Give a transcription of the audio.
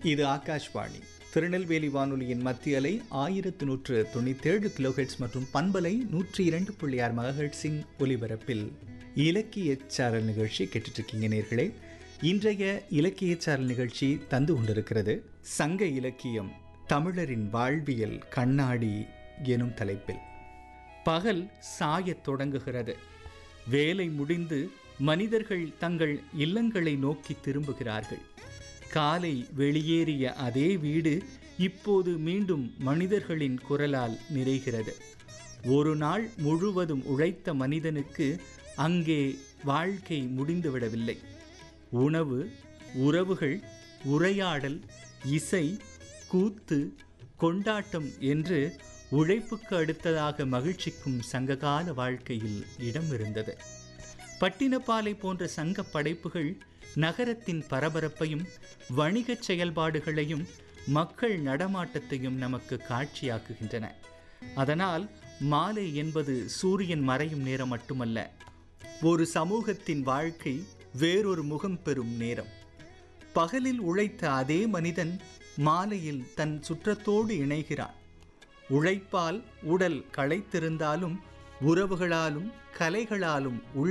இது ஆகாஷ்வாணி திருநெல்வேலி வானொலியின் மத்திய அலை ஆயிரத்து நூற்று தொண்ணூத்தேழு கிலோஹெட்ஸ் மற்றும் பண்பலை நூற்றி இரண்டு புள்ளி ஆறு மெகாஹெட்ஸின் ஒலிபரப்பில் இலக்கிய சாரல் நிகழ்ச்சி கேட்டுட்ருக்கீங்க நேர்களே இன்றைய இலக்கிய சாரல் நிகழ்ச்சி தந்து கொண்டிருக்கிறது சங்க இலக்கியம் தமிழரின் வாழ்வியல் கண்ணாடி எனும் தலைப்பில் பகல் சாயத் தொடங்குகிறது வேலை முடிந்து மனிதர்கள் தங்கள் இல்லங்களை நோக்கி திரும்புகிறார்கள் காலை வெளியேறிய அதே வீடு இப்போது மீண்டும் மனிதர்களின் குரலால் நிறைகிறது ஒரு நாள் முழுவதும் உழைத்த மனிதனுக்கு அங்கே வாழ்க்கை முடிந்துவிடவில்லை உணவு உறவுகள் உரையாடல் இசை கூத்து கொண்டாட்டம் என்று உழைப்புக்கு அடுத்ததாக மகிழ்ச்சிக்கும் சங்ககால வாழ்க்கையில் இடம் இருந்தது பட்டினப்பாலை போன்ற சங்க படைப்புகள் நகரத்தின் பரபரப்பையும் வணிகச் செயல்பாடுகளையும் மக்கள் நடமாட்டத்தையும் நமக்கு காட்சியாக்குகின்றன அதனால் மாலை என்பது சூரியன் மறையும் நேரம் மட்டுமல்ல ஒரு சமூகத்தின் வாழ்க்கை வேறொரு முகம் பெறும் நேரம் பகலில் உழைத்த அதே மனிதன் மாலையில் தன் சுற்றத்தோடு இணைகிறான் உழைப்பால் உடல் களைத்திருந்தாலும் உறவுகளாலும் கலைகளாலும் உள்